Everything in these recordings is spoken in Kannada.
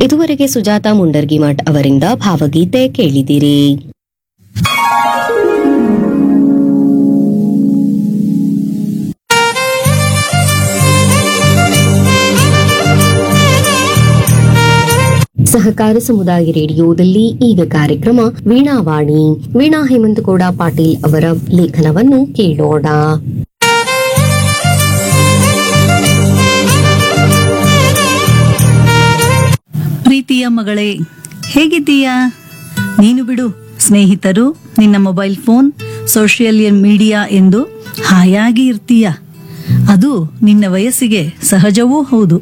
ಇದುವರೆಗೆ ಸುಜಾತ ಮುಂಡರ್ಗಿಮಠ್ ಅವರಿಂದ ಭಾವಗೀತೆ ಕೇಳಿದಿರಿ ಸಹಕಾರ ಸಮುದಾಯ ರೇಡಿಯೋದಲ್ಲಿ ಈಗ ಕಾರ್ಯಕ್ರಮ ವೀಣಾವಾಣಿ ವೀಣಾ ಹೇಮಂತಗೌಡ ಪಾಟೀಲ್ ಅವರ ಲೇಖನವನ್ನು ಕೇಳೋಣ ಪ್ರೀತಿಯ ಮಗಳೇ ಹೇಗಿದ್ದೀಯಾ ನೀನು ಬಿಡು ಸ್ನೇಹಿತರು ನಿನ್ನ ಮೊಬೈಲ್ ಫೋನ್ ಸೋಷಿಯಲ್ ಮೀಡಿಯಾ ಎಂದು ಹಾಯಾಗಿ ಇರ್ತೀಯ ಅದು ನಿನ್ನ ವಯಸ್ಸಿಗೆ ಸಹಜವೂ ಹೌದು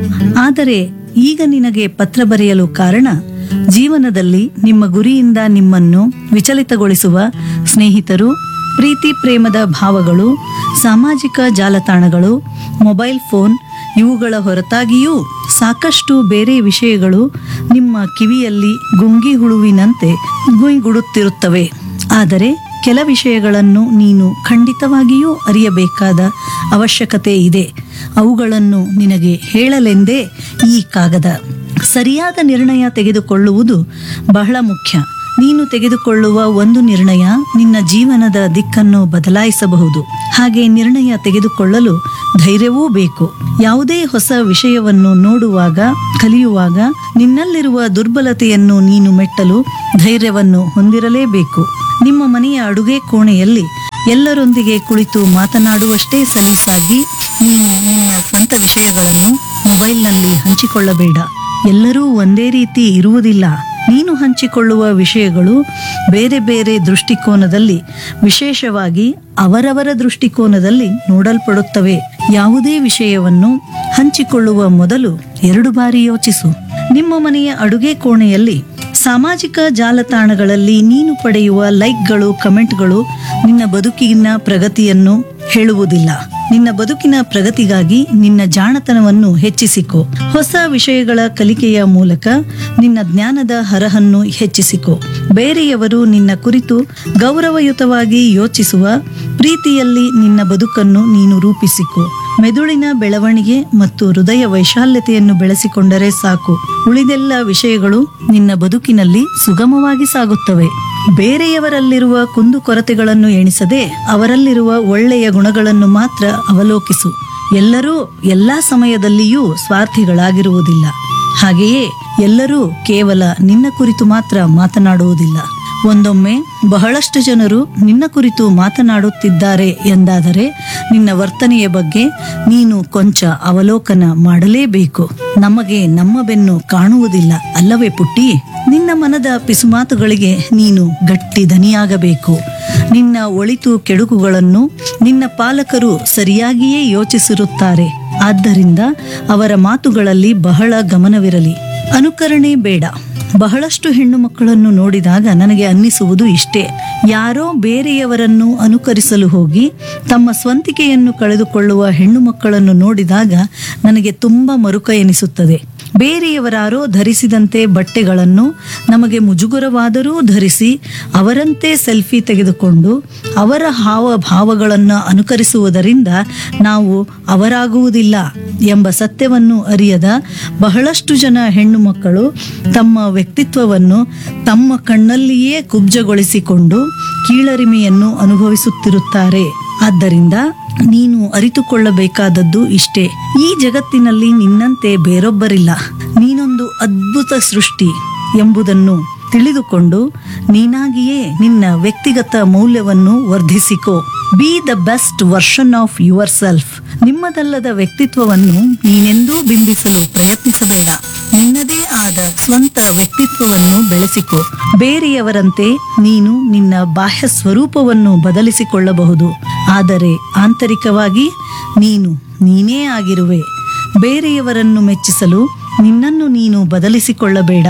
ಆದರೆ ಈಗ ನಿನಗೆ ಪತ್ರ ಬರೆಯಲು ಕಾರಣ ಜೀವನದಲ್ಲಿ ನಿಮ್ಮ ಗುರಿಯಿಂದ ನಿಮ್ಮನ್ನು ವಿಚಲಿತಗೊಳಿಸುವ ಸ್ನೇಹಿತರು ಪ್ರೀತಿ ಪ್ರೇಮದ ಭಾವಗಳು ಸಾಮಾಜಿಕ ಜಾಲತಾಣಗಳು ಮೊಬೈಲ್ ಫೋನ್ ಇವುಗಳ ಹೊರತಾಗಿಯೂ ಸಾಕಷ್ಟು ಬೇರೆ ವಿಷಯಗಳು ನಿಮ್ಮ ಕಿವಿಯಲ್ಲಿ ಗುಂಗಿ ಹುಳುವಿನಂತೆ ಗುಯ್ಗುಡುತ್ತಿರುತ್ತವೆ ಆದರೆ ಕೆಲ ವಿಷಯಗಳನ್ನು ನೀನು ಖಂಡಿತವಾಗಿಯೂ ಅರಿಯಬೇಕಾದ ಅವಶ್ಯಕತೆ ಇದೆ ಅವುಗಳನ್ನು ನಿನಗೆ ಹೇಳಲೆಂದೇ ಈ ಕಾಗದ ಸರಿಯಾದ ನಿರ್ಣಯ ತೆಗೆದುಕೊಳ್ಳುವುದು ಬಹಳ ಮುಖ್ಯ ನೀನು ತೆಗೆದುಕೊಳ್ಳುವ ಒಂದು ನಿರ್ಣಯ ನಿನ್ನ ಜೀವನದ ದಿಕ್ಕನ್ನು ಬದಲಾಯಿಸಬಹುದು ಹಾಗೆ ನಿರ್ಣಯ ತೆಗೆದುಕೊಳ್ಳಲು ಧೈರ್ಯವೂ ಬೇಕು ಯಾವುದೇ ಹೊಸ ವಿಷಯವನ್ನು ನೋಡುವಾಗ ಕಲಿಯುವಾಗ ನಿನ್ನಲ್ಲಿರುವ ದುರ್ಬಲತೆಯನ್ನು ನೀನು ಮೆಟ್ಟಲು ಧೈರ್ಯವನ್ನು ಹೊಂದಿರಲೇಬೇಕು ನಿಮ್ಮ ಮನೆಯ ಅಡುಗೆ ಕೋಣೆಯಲ್ಲಿ ಎಲ್ಲರೊಂದಿಗೆ ಕುಳಿತು ಮಾತನಾಡುವಷ್ಟೇ ಸಲೀಸಾಗಿ ನೀನು ನಿನ್ನ ಸ್ವಂತ ವಿಷಯಗಳನ್ನು ಮೊಬೈಲ್ನಲ್ಲಿ ಹಂಚಿಕೊಳ್ಳಬೇಡ ಎಲ್ಲರೂ ಒಂದೇ ರೀತಿ ಇರುವುದಿಲ್ಲ ನೀನು ಹಂಚಿಕೊಳ್ಳುವ ವಿಷಯಗಳು ಬೇರೆ ಬೇರೆ ದೃಷ್ಟಿಕೋನದಲ್ಲಿ ವಿಶೇಷವಾಗಿ ಅವರವರ ದೃಷ್ಟಿಕೋನದಲ್ಲಿ ನೋಡಲ್ಪಡುತ್ತವೆ ಯಾವುದೇ ವಿಷಯವನ್ನು ಹಂಚಿಕೊಳ್ಳುವ ಮೊದಲು ಎರಡು ಬಾರಿ ಯೋಚಿಸು ನಿಮ್ಮ ಮನೆಯ ಅಡುಗೆ ಕೋಣೆಯಲ್ಲಿ ಸಾಮಾಜಿಕ ಜಾಲತಾಣಗಳಲ್ಲಿ ನೀನು ಪಡೆಯುವ ಲೈಕ್ಗಳು ಕಮೆಂಟ್ಗಳು ನಿನ್ನ ಬದುಕಿನ ಪ್ರಗತಿಯನ್ನು ಹೇಳುವುದಿಲ್ಲ ನಿನ್ನ ಬದುಕಿನ ಪ್ರಗತಿಗಾಗಿ ನಿನ್ನ ಜಾಣತನವನ್ನು ಹೆಚ್ಚಿಸಿಕೊ ಹೊಸ ವಿಷಯಗಳ ಕಲಿಕೆಯ ಮೂಲಕ ನಿನ್ನ ಜ್ಞಾನದ ಹರಹನ್ನು ಹೆಚ್ಚಿಸಿಕೊ ಬೇರೆಯವರು ನಿನ್ನ ಕುರಿತು ಗೌರವಯುತವಾಗಿ ಯೋಚಿಸುವ ಪ್ರೀತಿಯಲ್ಲಿ ನಿನ್ನ ಬದುಕನ್ನು ನೀನು ರೂಪಿಸಿಕೊ ಮೆದುಳಿನ ಬೆಳವಣಿಗೆ ಮತ್ತು ಹೃದಯ ವೈಶಾಲ್ಯತೆಯನ್ನು ಬೆಳೆಸಿಕೊಂಡರೆ ಸಾಕು ಉಳಿದೆಲ್ಲ ವಿಷಯಗಳು ನಿನ್ನ ಬದುಕಿನಲ್ಲಿ ಸುಗಮವಾಗಿ ಸಾಗುತ್ತವೆ ಬೇರೆಯವರಲ್ಲಿರುವ ಕುಂದುಕೊರತೆಗಳನ್ನು ಎಣಿಸದೆ ಅವರಲ್ಲಿರುವ ಒಳ್ಳೆಯ ಗುಣಗಳನ್ನು ಮಾತ್ರ ಅವಲೋಕಿಸು ಎಲ್ಲರೂ ಎಲ್ಲಾ ಸಮಯದಲ್ಲಿಯೂ ಸ್ವಾರ್ಥಿಗಳಾಗಿರುವುದಿಲ್ಲ ಹಾಗೆಯೇ ಎಲ್ಲರೂ ಕೇವಲ ನಿನ್ನ ಕುರಿತು ಮಾತ್ರ ಮಾತನಾಡುವುದಿಲ್ಲ ಒಂದೊಮ್ಮೆ ಬಹಳಷ್ಟು ಜನರು ನಿನ್ನ ಕುರಿತು ಮಾತನಾಡುತ್ತಿದ್ದಾರೆ ಎಂದಾದರೆ ನಿನ್ನ ವರ್ತನೆಯ ಬಗ್ಗೆ ನೀನು ಕೊಂಚ ಅವಲೋಕನ ಮಾಡಲೇಬೇಕು ನಮಗೆ ನಮ್ಮ ಬೆನ್ನು ಕಾಣುವುದಿಲ್ಲ ಅಲ್ಲವೇ ಪುಟ್ಟಿ ನಿನ್ನ ಮನದ ಪಿಸುಮಾತುಗಳಿಗೆ ನೀನು ಗಟ್ಟಿ ದನಿಯಾಗಬೇಕು ನಿನ್ನ ಒಳಿತು ಕೆಡುಕುಗಳನ್ನು ನಿನ್ನ ಪಾಲಕರು ಸರಿಯಾಗಿಯೇ ಯೋಚಿಸಿರುತ್ತಾರೆ ಆದ್ದರಿಂದ ಅವರ ಮಾತುಗಳಲ್ಲಿ ಬಹಳ ಗಮನವಿರಲಿ ಅನುಕರಣೆ ಬೇಡ ಬಹಳಷ್ಟು ಹೆಣ್ಣು ಮಕ್ಕಳನ್ನು ನೋಡಿದಾಗ ನನಗೆ ಅನ್ನಿಸುವುದು ಇಷ್ಟೇ ಯಾರೋ ಬೇರೆಯವರನ್ನು ಅನುಕರಿಸಲು ಹೋಗಿ ತಮ್ಮ ಸ್ವಂತಿಕೆಯನ್ನು ಕಳೆದುಕೊಳ್ಳುವ ಹೆಣ್ಣು ಮಕ್ಕಳನ್ನು ನೋಡಿದಾಗ ನನಗೆ ತುಂಬ ಮರುಕ ಎನಿಸುತ್ತದೆ ಬೇರೆಯವರಾರೋ ಧರಿಸಿದಂತೆ ಬಟ್ಟೆಗಳನ್ನು ನಮಗೆ ಮುಜುಗರವಾದರೂ ಧರಿಸಿ ಅವರಂತೆ ಸೆಲ್ಫಿ ತೆಗೆದುಕೊಂಡು ಅವರ ಹಾವಭಾವಗಳನ್ನು ಅನುಕರಿಸುವುದರಿಂದ ನಾವು ಅವರಾಗುವುದಿಲ್ಲ ಎಂಬ ಸತ್ಯವನ್ನು ಅರಿಯದ ಬಹಳಷ್ಟು ಜನ ಹೆಣ್ಣು ಮಕ್ಕಳು ತಮ್ಮ ವ್ಯಕ್ತಿತ್ವವನ್ನು ತಮ್ಮ ಕಣ್ಣಲ್ಲಿಯೇ ಕುಬ್ಜಗೊಳಿಸಿಕೊಂಡು ಕೀಳರಿಮೆಯನ್ನು ಅನುಭವಿಸುತ್ತಿರುತ್ತಾರೆ ಆದ್ದರಿಂದ ನೀನು ಅರಿತುಕೊಳ್ಳಬೇಕಾದದ್ದು ಇಷ್ಟೇ ಈ ಜಗತ್ತಿನಲ್ಲಿ ನಿನ್ನಂತೆ ಬೇರೊಬ್ಬರಿಲ್ಲ ನೀನೊಂದು ಅದ್ಭುತ ಸೃಷ್ಟಿ ಎಂಬುದನ್ನು ತಿಳಿದುಕೊಂಡು ನೀನಾಗಿಯೇ ನಿನ್ನ ವ್ಯಕ್ತಿಗತ ಮೌಲ್ಯವನ್ನು ವರ್ಧಿಸಿಕೋ be the best version of yourself ನಿಮ್ಮದಲ್ಲದ ವ್ಯಕ್ತಿತ್ವವನ್ನು ನೀನೆಂದೂ ಬಿಂಬಿಸಲು ಪ್ರಯತ್ನಿಸಬೇಡ ನಿನ್ನದೇ ಆದ ಸ್ವಂತ ವ್ಯಕ್ತಿತ್ವವನ್ನು ಬೆಳೆಸಿಕೊ ಬೇರೆಯವರಂತೆ ನೀನು ನಿನ್ನ ಬಾಹ್ಯ ಸ್ವರೂಪವನ್ನು ಬದಲಿಸಿಕೊಳ್ಳಬಹುದು ಆದರೆ ಆಂತರಿಕವಾಗಿ ನೀನು ನೀನೇ ಆಗಿರುವೆ ಬೇರೆಯವರನ್ನು ಮೆಚ್ಚಿಸಲು ನಿನ್ನನ್ನು ನೀನು ಬದಲಿಸಿಕೊಳ್ಳಬೇಡ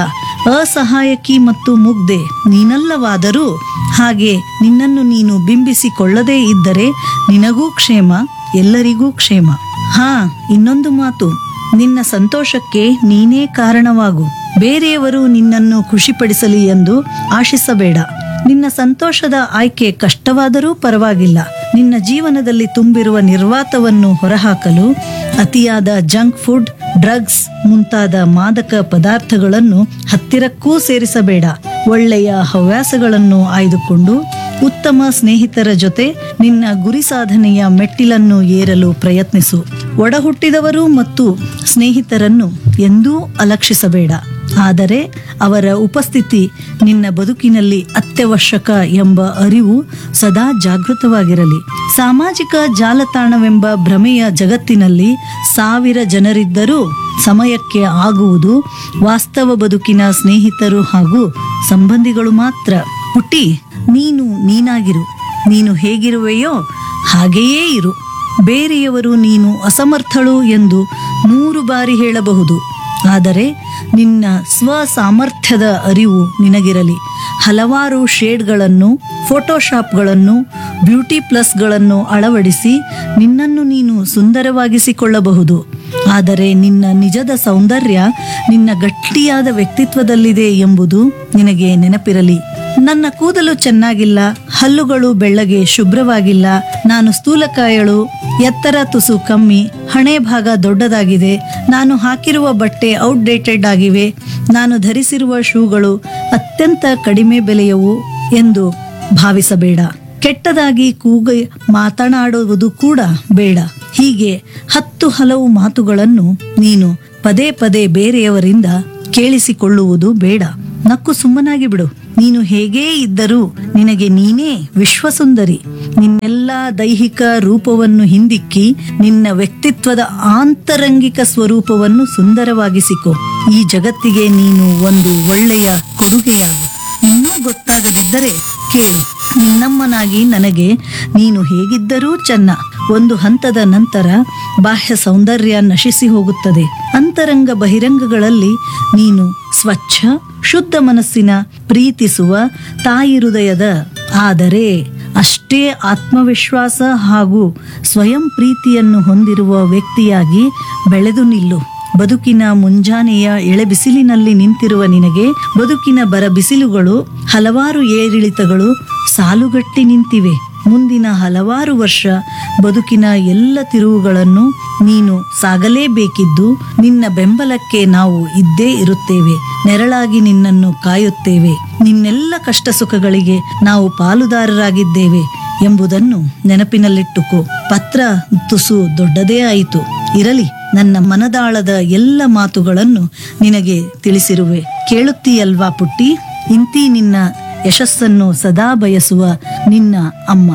ಅಸಹಾಯಕಿ ಮತ್ತು ಮುಗ್ಧೆ ನೀನಲ್ಲವಾದರೂ ಹಾಗೆ ನಿನ್ನನ್ನು ನೀನು ಬಿಂಬಿಸಿಕೊಳ್ಳದೇ ಇದ್ದರೆ ನಿನಗೂ ಕ್ಷೇಮ ಎಲ್ಲರಿಗೂ ಕ್ಷೇಮ ಹಾ ಇನ್ನೊಂದು ಮಾತು ನಿನ್ನ ಸಂತೋಷಕ್ಕೆ ನೀನೇ ಕಾರಣವಾಗು ಬೇರೆಯವರು ನಿನ್ನನ್ನು ಖುಷಿಪಡಿಸಲಿ ಎಂದು ಆಶಿಸಬೇಡ ನಿನ್ನ ಸಂತೋಷದ ಆಯ್ಕೆ ಕಷ್ಟವಾದರೂ ಪರವಾಗಿಲ್ಲ ನಿನ್ನ ಜೀವನದಲ್ಲಿ ತುಂಬಿರುವ ನಿರ್ವಾತವನ್ನು ಹೊರಹಾಕಲು ಅತಿಯಾದ ಜಂಕ್ ಫುಡ್ ಡ್ರಗ್ಸ್ ಮುಂತಾದ ಮಾದಕ ಪದಾರ್ಥಗಳನ್ನು ಹತ್ತಿರಕ್ಕೂ ಸೇರಿಸಬೇಡ ಒಳ್ಳೆಯ ಹವ್ಯಾಸಗಳನ್ನು ಆಯ್ದುಕೊಂಡು ಉತ್ತಮ ಸ್ನೇಹಿತರ ಜೊತೆ ನಿನ್ನ ಗುರಿ ಸಾಧನೆಯ ಮೆಟ್ಟಿಲನ್ನು ಏರಲು ಪ್ರಯತ್ನಿಸು ಒಡಹುಟ್ಟಿದವರು ಮತ್ತು ಸ್ನೇಹಿತರನ್ನು ಎಂದೂ ಅಲಕ್ಷಿಸಬೇಡ ಆದರೆ ಅವರ ಉಪಸ್ಥಿತಿ ನಿನ್ನ ಬದುಕಿನಲ್ಲಿ ಅತ್ಯವಶ್ಯಕ ಎಂಬ ಅರಿವು ಸದಾ ಜಾಗೃತವಾಗಿರಲಿ ಸಾಮಾಜಿಕ ಜಾಲತಾಣವೆಂಬ ಭ್ರಮೆಯ ಜಗತ್ತಿನಲ್ಲಿ ಸಾವಿರ ಜನರಿದ್ದರೂ ಸಮಯಕ್ಕೆ ಆಗುವುದು ವಾಸ್ತವ ಬದುಕಿನ ಸ್ನೇಹಿತರು ಹಾಗೂ ಸಂಬಂಧಿಗಳು ಮಾತ್ರ ಹುಟ್ಟಿ ನೀನು ನೀನಾಗಿರು ನೀನು ಹೇಗಿರುವೆಯೋ ಹಾಗೆಯೇ ಇರು ಬೇರೆಯವರು ನೀನು ಅಸಮರ್ಥಳು ಎಂದು ನೂರು ಬಾರಿ ಹೇಳಬಹುದು ಆದರೆ ನಿನ್ನ ಸ್ವ ಸಾಮರ್ಥ್ಯದ ಅರಿವು ನಿನಗಿರಲಿ ಹಲವಾರು ಶೇಡ್ಗಳನ್ನು ಫೋಟೋಶಾಪ್ಗಳನ್ನು ಬ್ಯೂಟಿ ಪ್ಲಸ್ಗಳನ್ನು ಅಳವಡಿಸಿ ನಿನ್ನನ್ನು ನೀನು ಸುಂದರವಾಗಿಸಿಕೊಳ್ಳಬಹುದು ಆದರೆ ನಿನ್ನ ನಿಜದ ಸೌಂದರ್ಯ ನಿನ್ನ ಗಟ್ಟಿಯಾದ ವ್ಯಕ್ತಿತ್ವದಲ್ಲಿದೆ ಎಂಬುದು ನಿನಗೆ ನೆನಪಿರಲಿ ನನ್ನ ಕೂದಲು ಚೆನ್ನಾಗಿಲ್ಲ ಹಲ್ಲುಗಳು ಬೆಳ್ಳಗೆ ಶುಭ್ರವಾಗಿಲ್ಲ ನಾನು ಸ್ಥೂಲಕಾಯಳು ಎತ್ತರ ತುಸು ಕಮ್ಮಿ ಹಣೆ ಭಾಗ ದೊಡ್ಡದಾಗಿದೆ ನಾನು ಹಾಕಿರುವ ಬಟ್ಟೆ ಔಟ್ಡೇಟೆಡ್ ಆಗಿವೆ ನಾನು ಧರಿಸಿರುವ ಶೂಗಳು ಅತ್ಯಂತ ಕಡಿಮೆ ಬೆಲೆಯವು ಎಂದು ಭಾವಿಸಬೇಡ ಕೆಟ್ಟದಾಗಿ ಕೂಗ ಮಾತನಾಡುವುದು ಕೂಡ ಬೇಡ ಹೀಗೆ ಹತ್ತು ಹಲವು ಮಾತುಗಳನ್ನು ನೀನು ಪದೇ ಪದೇ ಬೇರೆಯವರಿಂದ ಕೇಳಿಸಿಕೊಳ್ಳುವುದು ಬೇಡ ನಕ್ಕು ಸುಮ್ಮನಾಗಿ ಬಿಡು ನೀನು ಹೇಗೇ ಇದ್ದರೂ ನಿನಗೆ ನೀನೇ ವಿಶ್ವಸುಂದರಿ ನಿನ್ನೆಲ್ಲ ದೈಹಿಕ ರೂಪವನ್ನು ಹಿಂದಿಕ್ಕಿ ನಿನ್ನ ವ್ಯಕ್ತಿತ್ವದ ಆಂತರಂಗಿಕ ಸ್ವರೂಪವನ್ನು ಸುಂದರವಾಗಿಸಿಕೊ ಈ ಜಗತ್ತಿಗೆ ನೀನು ಒಂದು ಒಳ್ಳೆಯ ಕೊಡುಗೆಯಾಗು ಇನ್ನೂ ಗೊತ್ತಾಗದಿದ್ದರೆ ಕೇಳು ನಿನ್ನಮ್ಮನಾಗಿ ನನಗೆ ನೀನು ಹೇಗಿದ್ದರೂ ಚೆನ್ನ ಒಂದು ಹಂತದ ನಂತರ ಬಾಹ್ಯ ಸೌಂದರ್ಯ ನಶಿಸಿ ಹೋಗುತ್ತದೆ ಅಂತರಂಗ ಬಹಿರಂಗಗಳಲ್ಲಿ ನೀನು ಸ್ವಚ್ಛ ಶುದ್ಧ ಮನಸ್ಸಿನ ಪ್ರೀತಿಸುವ ತಾಯಿ ಹೃದಯದ ಆದರೆ ಅಷ್ಟೇ ಆತ್ಮವಿಶ್ವಾಸ ಹಾಗೂ ಸ್ವಯಂ ಪ್ರೀತಿಯನ್ನು ಹೊಂದಿರುವ ವ್ಯಕ್ತಿಯಾಗಿ ಬೆಳೆದು ನಿಲ್ಲು ಬದುಕಿನ ಮುಂಜಾನೆಯ ಎಳೆ ಬಿಸಿಲಿನಲ್ಲಿ ನಿಂತಿರುವ ನಿನಗೆ ಬದುಕಿನ ಬರ ಬಿಸಿಲುಗಳು ಹಲವಾರು ಏರಿಳಿತಗಳು ಸಾಲುಗಟ್ಟಿ ನಿಂತಿವೆ ಮುಂದಿನ ಹಲವಾರು ವರ್ಷ ಬದುಕಿನ ಎಲ್ಲ ತಿರುವುಗಳನ್ನು ನೀನು ಸಾಗಲೇಬೇಕಿದ್ದು ನಿನ್ನ ಬೆಂಬಲಕ್ಕೆ ನಾವು ಇದ್ದೇ ಇರುತ್ತೇವೆ ನೆರಳಾಗಿ ನಿನ್ನನ್ನು ಕಾಯುತ್ತೇವೆ ನಿನ್ನೆಲ್ಲ ಕಷ್ಟ ಸುಖಗಳಿಗೆ ನಾವು ಪಾಲುದಾರರಾಗಿದ್ದೇವೆ ಎಂಬುದನ್ನು ನೆನಪಿನಲ್ಲಿಟ್ಟುಕೋ ಪತ್ರ ತುಸು ದೊಡ್ಡದೇ ಆಯಿತು ಇರಲಿ ನನ್ನ ಮನದಾಳದ ಎಲ್ಲ ಮಾತುಗಳನ್ನು ನಿನಗೆ ತಿಳಿಸಿರುವೆ ಕೇಳುತ್ತೀಯಲ್ವಾ ಪುಟ್ಟಿ ಇಂತಿ ನಿನ್ನ ಯಶಸ್ಸನ್ನು ಸದಾ ಬಯಸುವ ನಿನ್ನ ಅಮ್ಮ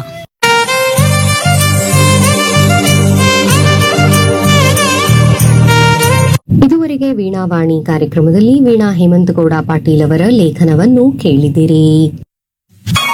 ಇದುವರೆಗೆ ವೀಣಾವಾಣಿ ಕಾರ್ಯಕ್ರಮದಲ್ಲಿ ವೀಣಾ ಹೇಮಂತಗೌಡ ಪಾಟೀಲ್ ಅವರ ಲೇಖನವನ್ನು ಕೇಳಿದಿರಿ